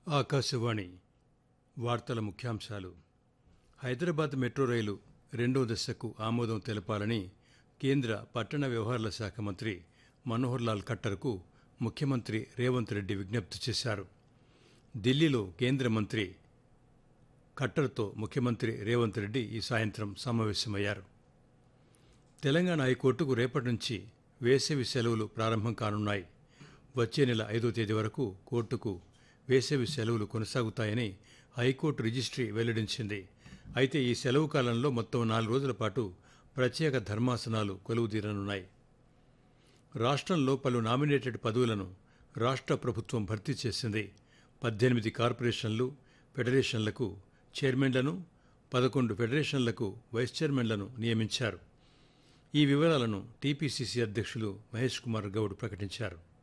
ఆకాశవాణి వార్తల ముఖ్యాంశాలు హైదరాబాద్ మెట్రో రైలు రెండో దశకు ఆమోదం తెలపాలని కేంద్ర పట్టణ వ్యవహారాల శాఖ మంత్రి మనోహర్ లాల్ ఖట్టర్కు ముఖ్యమంత్రి రేవంత్ రెడ్డి విజ్ఞప్తి చేశారు ఢిల్లీలో కేంద్ర మంత్రి ఖట్టర్తో ముఖ్యమంత్రి రేవంత్ రెడ్డి ఈ సాయంత్రం సమావేశమయ్యారు తెలంగాణ హైకోర్టుకు రేపటి నుంచి వేసవి సెలవులు ప్రారంభం కానున్నాయి వచ్చే నెల ఐదో తేదీ వరకు కోర్టుకు వేసవి సెలవులు కొనసాగుతాయని హైకోర్టు రిజిస్ట్రీ వెల్లడించింది అయితే ఈ సెలవు కాలంలో మొత్తం నాలుగు రోజుల పాటు ప్రత్యేక ధర్మాసనాలు కొలువుదీరనున్నాయి రాష్ట్రంలో పలు నామినేటెడ్ పదవులను రాష్ట్ర ప్రభుత్వం భర్తీ చేసింది పద్దెనిమిది కార్పొరేషన్లు ఫెడరేషన్లకు చైర్మన్లను పదకొండు ఫెడరేషన్లకు వైస్ చైర్మన్లను నియమించారు ఈ వివరాలను టీపీసీసీ అధ్యక్షులు మహేష్ కుమార్ గౌడ్ ప్రకటించారు